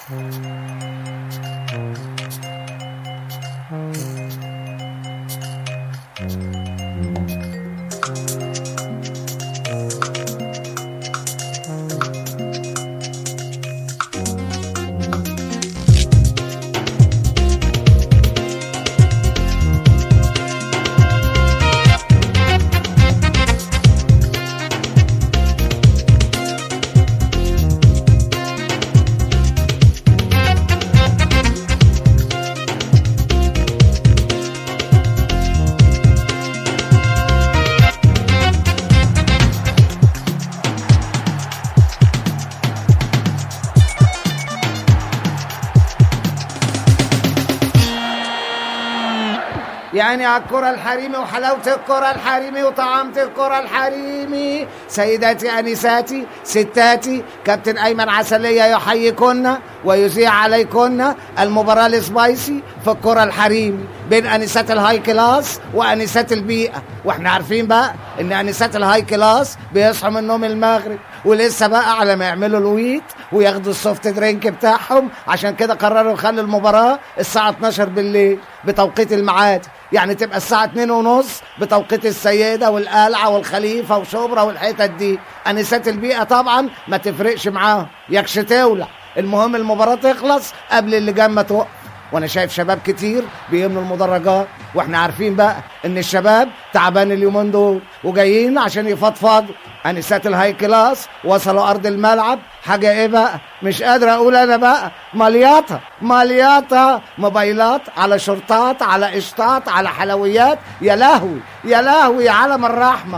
يعني على الكرة الحريمي وحلاوة الكرة الحريمي وطعامة الكرة الحريمي سيداتي أنساتي ستاتي كابتن أيمن عسلية يحييكن ويذيع عليكن المباراة السبايسي في الكرة الحريمي بين أنسات الهاي كلاس وأنسات البيئة واحنا عارفين بقى ان أنسات الهاي كلاس بيصحوا من النوم المغرب ولسه بقى على ما يعملوا الويت وياخدوا السوفت درينك بتاعهم عشان كده قرروا يخلوا المباراة الساعة 12 بالليل بتوقيت الميعاد يعني تبقى الساعة 2 ونص بتوقيت السيدة والقلعة والخليفة وشبرا والحتت دي أنسات البيئة طبعا ما تفرقش معاهم يكش تولع المهم المباراة تخلص قبل اللجان ما توقف وانا شايف شباب كتير بيملوا المدرجات واحنا عارفين بقى ان الشباب تعبان اليومين دول وجايين عشان يفضفضوا انسات الهاي كلاس وصلوا ارض الملعب حاجه ايه بقى مش قادر اقول انا بقى ملياطه ملياطه موبايلات على شرطات على قشطات على حلويات يا لهوي يا لهوي يا عالم الرحمه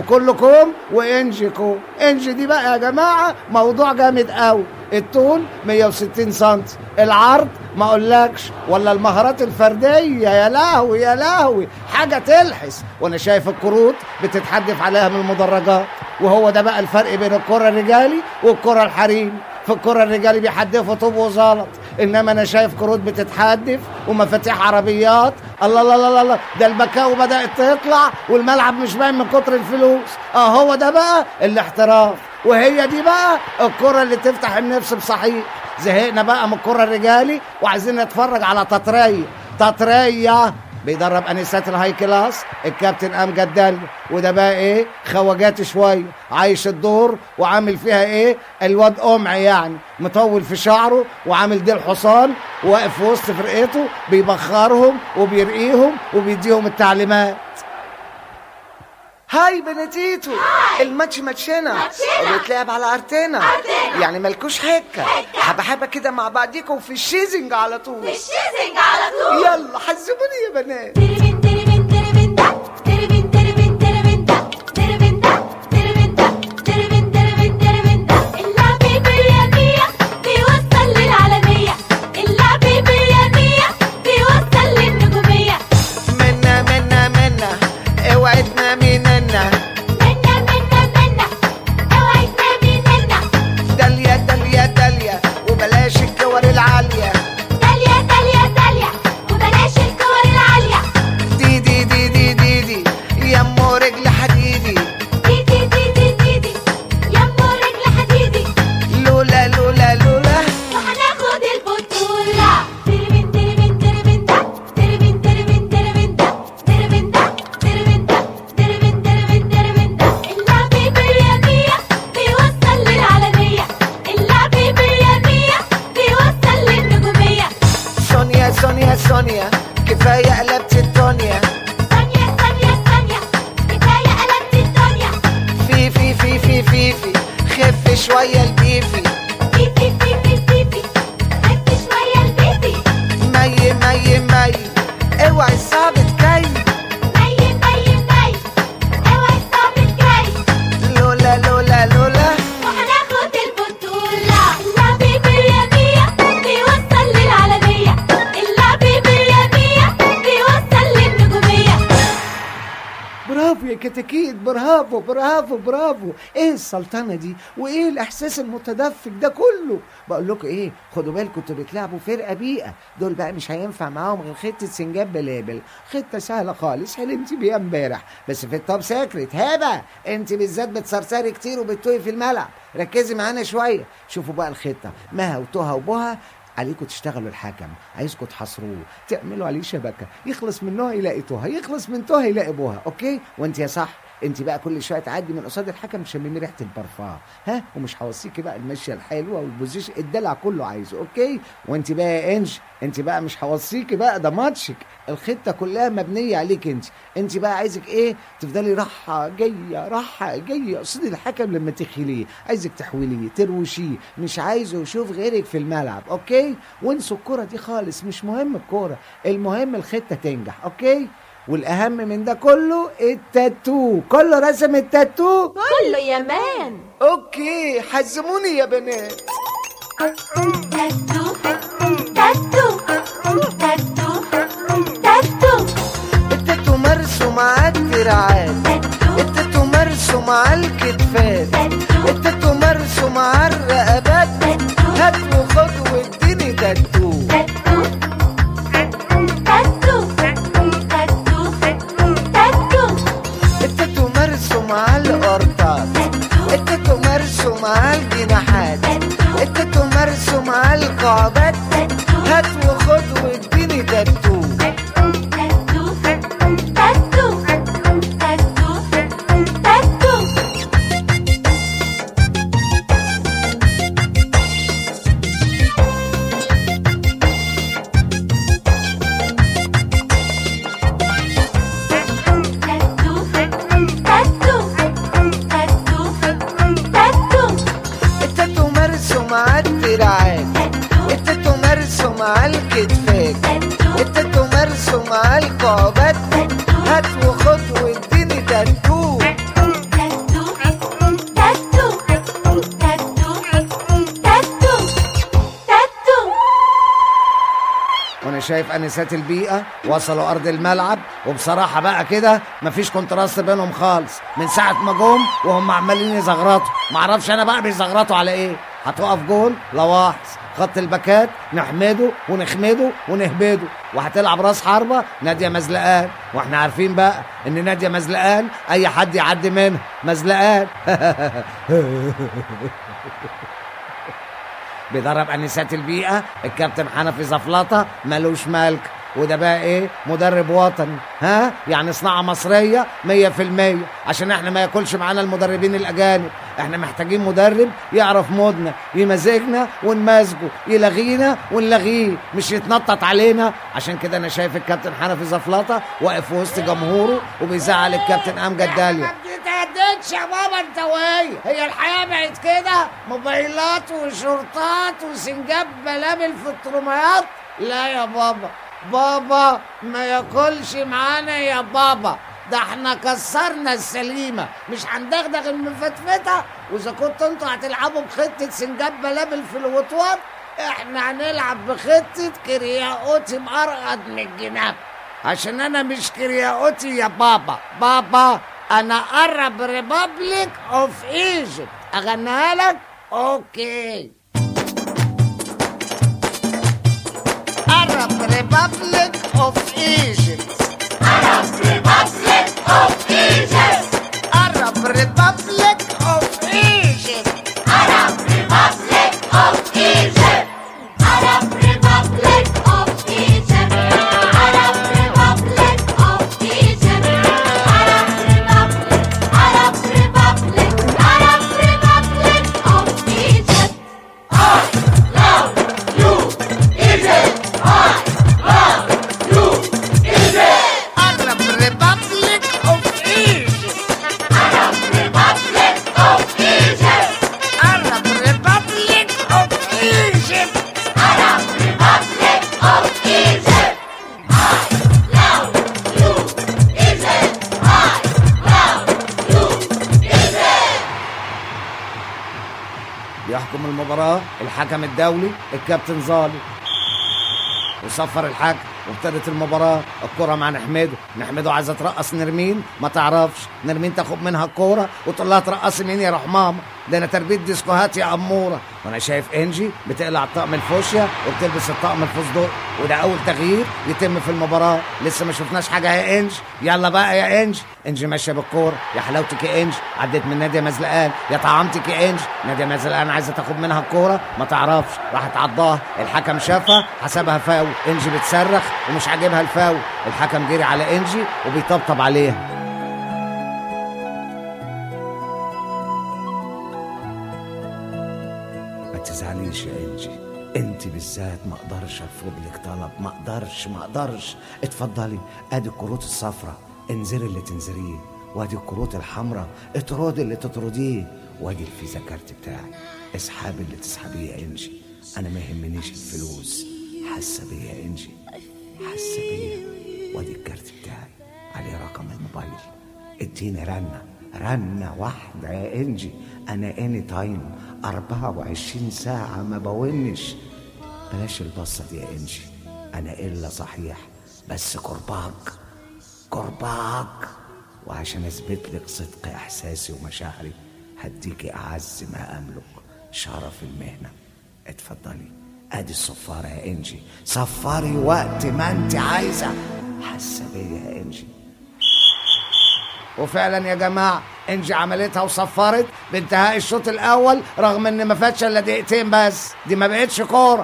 وكلكم وانجيكم انجي دي بقى يا جماعه موضوع جامد قوي الطول 160 سم العرض ما اقولكش ولا المهارات الفرديه يا لهوي يا لهوي حاجه تلحس وانا شايف الكروت بتتحدف عليها من المدرجات وهو ده بقى الفرق بين الكره الرجالي والكره الحريمي في الكره الرجالي بيحدفوا طوب وزلط انما انا شايف كروت بتتحدف ومفاتيح عربيات الله الله الله الله ده البكاو بدات تطلع والملعب مش باين من كتر الفلوس اه هو ده بقى الاحتراف وهي دي بقى الكره اللي تفتح النفس بصحيح زهقنا بقى من الكره الرجالي وعايزين نتفرج على تطريه تطريه بيدرب انسات الهاي كلاس الكابتن امجد دل وده بقى ايه خواجات شويه عايش الدور وعامل فيها ايه الواد قمع يعني مطول في شعره وعامل ديل حصان واقف في وسط فرقته بيبخرهم وبيرقيهم وبيديهم التعليمات هاي بنتيتو الماتش ماتشنا ماتشنا. وبيتلعب على ارتنا أرتنا. يعني مالكوش حكه حبه حبه كده مع بعضيكم في الشيزنج على طول الشيزنج على طول يلا حزبوني يا بنات تربين تربين تربين دا تربين تربين تربين دا تربين دا تربين دا تربين تربين تربين دا اللعب باليمية بيوصل للعالمية اللعب باليمية بيوصل للنجومية منا منا منا اوعي تنامي منا منا منا منا اوعي تنامي منا داليا داليا داليا وبلاش الكور العالية داليا داليا داليا وبلاش الكور العالية دي دي دي دي دي دي يمو رجل حديدي دي دي دي دي دي دي يمو رجل حديدي لولا لولا لولا وهناخد البطولة تربين تربين تربين دا تربين تربين تربين دا تربين دا تربين دا تربين تربين تربين دا اللعب باليمية بيوصل للعالمية اللعب باليمية بيوصل للنجومية سونيا سونيا سونيا كفاية قلبت الدنيا ثانية ثانية ثانية كفاية قلبت الدنيا في في في في في في خف شوية البيفي بيبي بيبي بيبي خف شوية البيبي مي مي مي اوعي صعب تكي مي مي مي اوعي الصعب الجاي لولا لولا لولا وهناخد البطولة اللعب باليمية بيوصل للعالمية اللعب باليمية كتاكيت برافو برافو برافو ايه السلطنه دي وايه الاحساس المتدفق ده كله بقول لكم ايه خدوا بالكم انتوا بتلعبوا فرقه بيئه دول بقى مش هينفع معاهم غير خطه سنجاب بلابل خطه سهله خالص حلمت بيها امبارح بس في التوب سيكريت هبه انت بالذات بتسرسري كتير وبتوقي في الملعب ركزي معانا شويه شوفوا بقى الخطه مها وتوها وبها عليكم تشتغلوا الحكم عايزكم تحاصروه تعملوا عليه شبكه يخلص من نوع يلاقي توها يخلص من توها يلاقي بوها اوكي وانت يا صح انت بقى كل شويه تعدي من قصاد الحكم تشممي ريحه البرفان ها ومش هوصيكي بقى المشيه الحلوه والبوزيشن الدلع كله عايزه اوكي وانت بقى يا انج انت بقى مش هوصيكي بقى ده ماتشك الخطه كلها مبنيه عليك انت انت بقى عايزك ايه تفضلي راحه جايه راحه جايه قصاد الحكم لما تخيليه عايزك تحوليه تروشيه مش عايزه يشوف غيرك في الملعب اوكي وانسوا الكره دي خالص مش مهم الكوره المهم الخطه تنجح اوكي والاهم من ده كله التاتو كله رسم التاتو كله يمان اوكي حزموني يا بنات تاتو تاتو تاتو تاتو التاتو مرسوم على الدراعات تاتو التاتو مرسوم على الكتفات تاتو التاتو مرسوم على الرقبات تاتو هات وخد واديني تاتو تاتو تاتو تاتو تاتو التاتو مرسوم على القرطات التاتو مرسوم على الجناحات التاتو مرسوم على الكعبات هات وخد واديني تاتو تاتو تاتو تاتو تاتو تاتو تاتو تاتو تاتو التاتو مرسوم على الدراعات التاتو مرسوم على الكتفات التاتو مرسوم على الكعبات هات وخد واديني تاتو تاتو تاتو تاتو تاتو تاتو وانا شايف انسات البيئه وصلوا ارض الملعب وبصراحه بقى كده مفيش كونتراست بينهم خالص من ساعه ما جم وهم عمالين يزغرطوا معرفش انا بقى بيزغرطوا على ايه هتقف جول لواحظ خط الباكات نحمده ونخمده ونهبده وهتلعب راس حربه ناديه مزلقان واحنا عارفين بقى ان ناديه مزلقان اي حد يعدي منها مزلقان بيدرب انسات البيئه الكابتن حنفي زفلطه ملوش ملك وده بقى ايه مدرب وطني ها يعني صناعه مصريه مية في المية عشان احنا ما ياكلش معانا المدربين الاجانب احنا محتاجين مدرب يعرف مودنا يمزجنا ونمزجه يلغينا ونلغيه مش يتنطط علينا عشان كده انا شايف الكابتن حنفي زفلطه واقف في وسط جمهوره وبيزعل الكابتن امجد داليا ما بتتهددش يا بابا انت وهي هي الحياة بقت كده موبايلات وشرطات وسنجاب بلابل في الترميات لا يا بابا بابا ما ياكلش معانا يا بابا ده احنا كسرنا السليمة مش هندغدغ المفتفتة واذا كنتوا انتوا هتلعبوا بخطة سنجاب بلابل في الوطوات احنا هنلعب بخطة كرياوتي مقرقد من الجناب عشان انا مش كرياوتي يا بابا بابا انا ارب ريبابليك اوف ايجيبت اغنيها لك اوكي ارب ريبابليك اوف ايجيبت ارب ريبابليك اوف ايجيبت ارب ريبابليك اوف ايجيبت Arab Republic of Egypt. Arab Republic of Egypt. Arab Republic of Egypt. Arab Republic. Arab Republic. Arab Republic of Egypt. ارب ريبابليك اوف ايجيبت Arab Republic of Egypt. ارب ريبابليك اوف ايجيبت Arab Republic of Egypt. I love you, Egypt. I love you, Egypt. بيحكم المباراة الحكم الدولي الكابتن ظالم وصفر الحكم وابتدت المباراة الكرة مع نحمده نحمده عايزة ترقص نرمين ما تعرفش نرمين تاخد منها الكورة وتقول لها ترقصي مين يا روح ماما ده انا تربية ديسكوهات يا أمورة وانا شايف انجي بتقلع الطقم الفوشيا وبتلبس الطقم الفستق وده اول تغيير يتم في المباراة لسه ما شفناش حاجة يا انج يلا بقى يا انج انجي ماشية بالكورة يا حلاوتك يا انج عدت من نادية مزلقان يا طعامتك يا انج نادية مزلقان عايزة تاخد منها الكورة ما تعرفش راحت عضاها الحكم شافها حسبها فاول انجي بتصرخ ومش عاجبها الفاول الحكم جري على انجي وبيطبطب عليها ما تزعليش يا انجي انت بالذات ما اقدرش ارفض لك طلب ما اقدرش ما اقدرش اتفضلي ادي الكروت الصفراء انزلي اللي تنزليه وادي الكروت الحمراء اطردي اللي تطرديه وادي الفيزا كارت بتاعي اسحبي اللي تسحبيه يا انجي انا ما يهمنيش الفلوس حاسه بيا يا انجي حاسه بيا وادي الكارت بتاعي عليه رقم الموبايل اديني رنه رنه واحده يا انجي انا اني تايم 24 ساعه ما بونش بلاش البصه دي يا انجي انا الا صحيح بس قرباك قرباك وعشان اثبت لك صدق احساسي ومشاعري هديكي اعز ما املك شرف المهنه اتفضلي ادي الصفاره يا انجي صفري وقت ما انت عايزه حاسه بيا يا انجي وفعلا يا جماعه انجي عملتها وصفرت بانتهاء الشوط الاول رغم ان ما فاتش الا دقيقتين بس دي ما بقتش كوره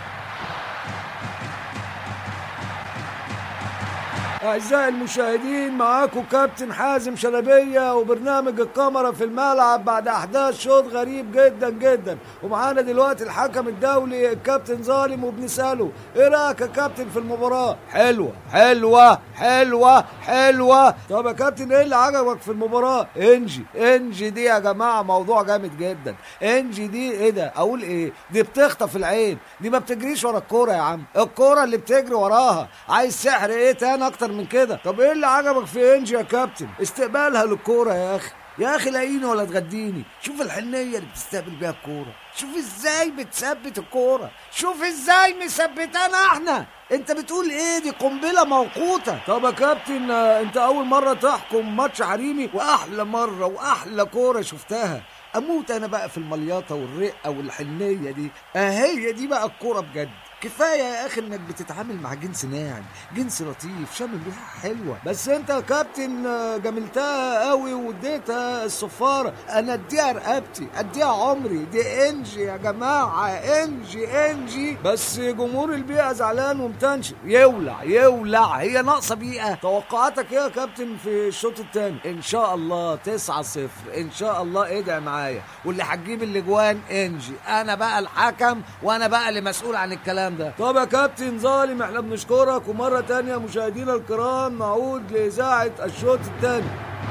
أعزائي المشاهدين معاكم كابتن حازم شلبية وبرنامج الكاميرا في الملعب بعد أحداث شوط غريب جدا جدا ومعانا دلوقتي الحكم الدولي الكابتن ظالم وبنسأله إيه رأيك يا كابتن في المباراة؟ حلوة حلوة حلوة حلوة طب يا كابتن إيه اللي عجبك في المباراة؟ إنجي إنجي دي يا جماعة موضوع جامد جدا إنجي دي إيه ده؟ أقول إيه؟ دي بتخطف العين دي ما بتجريش ورا الكورة يا عم الكورة اللي بتجري وراها عايز سحر إيه تاني أكتر من كده طب ايه اللي عجبك في انجي يا كابتن استقبالها للكوره يا اخي يا اخي لاقيني ولا تغديني شوف الحنيه اللي بتستقبل بيها الكوره شوف ازاي بتثبت الكوره شوف ازاي مثبتانا احنا انت بتقول ايه دي قنبله موقوته طب يا كابتن آه، انت اول مره تحكم ماتش حريمي واحلى مره واحلى كوره شفتها اموت انا بقى في المليطه والرقه والحنيه دي اه هي دي بقى الكوره بجد كفايه يا اخي انك بتتعامل مع جنس ناعم جنس لطيف شامل ريحه حلوه بس انت يا كابتن آه، جملتها قوي واديتها الصفاره انا اديها رقبتي اديها عمري دي انجي يا جماعه انجي انجي بس جمهور البيئه زعلان ومتنشن يولع يولع هي ناقصه بيئه توقعاتك ايه يا كابتن في الشوط الثاني ان شاء الله 9 0 ان شاء الله ادعي معايا واللي هتجيب الاجوان انجي انا بقى الحكم وانا بقى اللي مسؤول عن الكلام ده طب يا كابتن ظالم احنا بنشكرك ومره تانية مشاهدينا الكرام نعود لاذاعه الشوط الثاني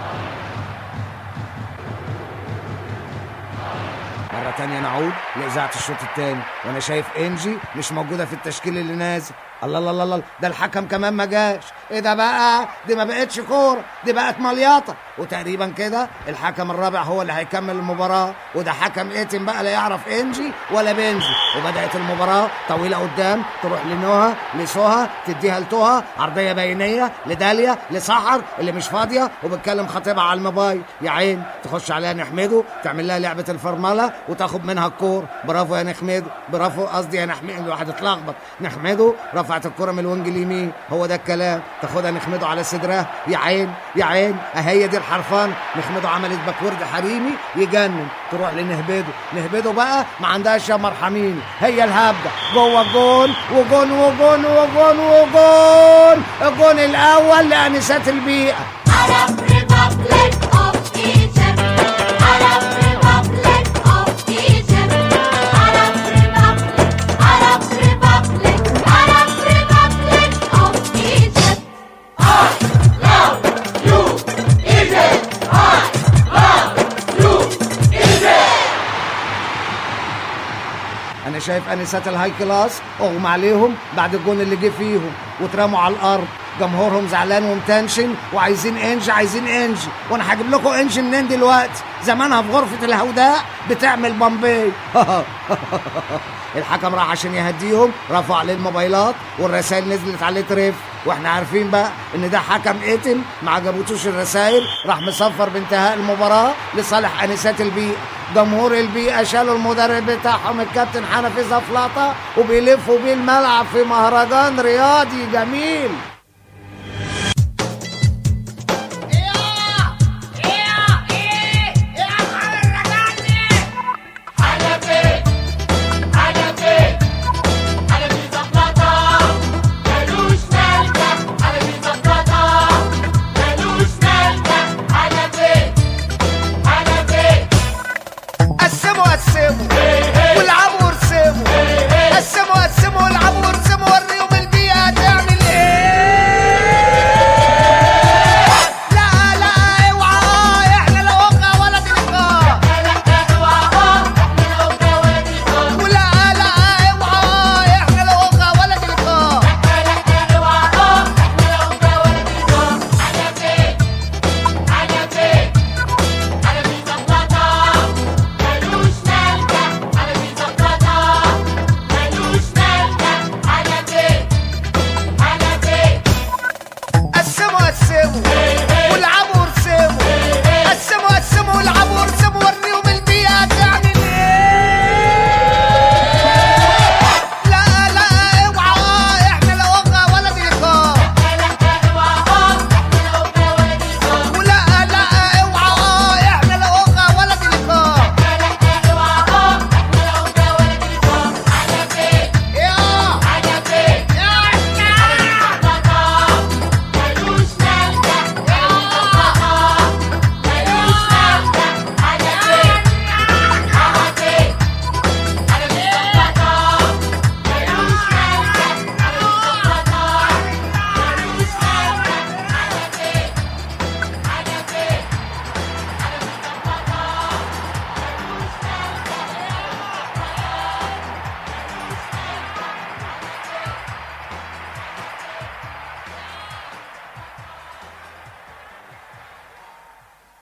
مرة تانية نعود لإذاعة الشوط التاني وأنا شايف إنجي مش موجودة في التشكيل اللي نازل الله الله الله الله ده الحكم كمان ما جاش ايه ده بقى دي ما بقتش كوره دي بقت مليطه وتقريبا كده الحكم الرابع هو اللي هيكمل المباراه وده حكم اتم بقى لا يعرف انجي ولا بنجي وبدات المباراه طويله قدام تروح لنوها لسوها تديها لتوها عرضيه بينيه لداليا لسحر اللي مش فاضيه وبتكلم خطيبها على الموبايل يا عين تخش عليها نحمده تعمل لها لعبه الفرمله وتاخد منها الكور برافو يا نحمده برافو قصدي يا نحمده الواحد اتلخبط نحمده رفعت الكره من الوينج اليمين هو ده الكلام تاخدها نحمده على صدرها يا عين يا عين اهي دي الحرفان نحمده عملت باكورد حريمي يجنن تروح لنهبده نهبده بقى ما عندهاش يا مرحمين هي الهبده جوه الجون وجون وجون وجون وجون الجون الاول لانسات البيئه Arab Republic of Egypt. Arab Republic of Egypt. Arab Republic. Arab Republic. Arab Republic of Egypt. انا شايف انسات الهاي كلاس اغمى عليهم بعد الجون اللي جه فيهم واترموا على الارض جمهورهم زعلان ومتنشن وعايزين انج عايزين انج وانا هجيب لكم انج منين دلوقتي زمانها في غرفه الهوداء بتعمل بامبي الحكم راح عشان يهديهم رفع عليه الموبايلات والرسائل نزلت عليه تريف واحنا عارفين بقى ان ده حكم قتل ما عجبتوش الرسائل راح مصفر بانتهاء المباراه لصالح انسات البيئه جمهور البيئه شالوا المدرب بتاعهم الكابتن حنفي زفلطه وبيلفوا بيه الملعب في مهرجان رياضي جميل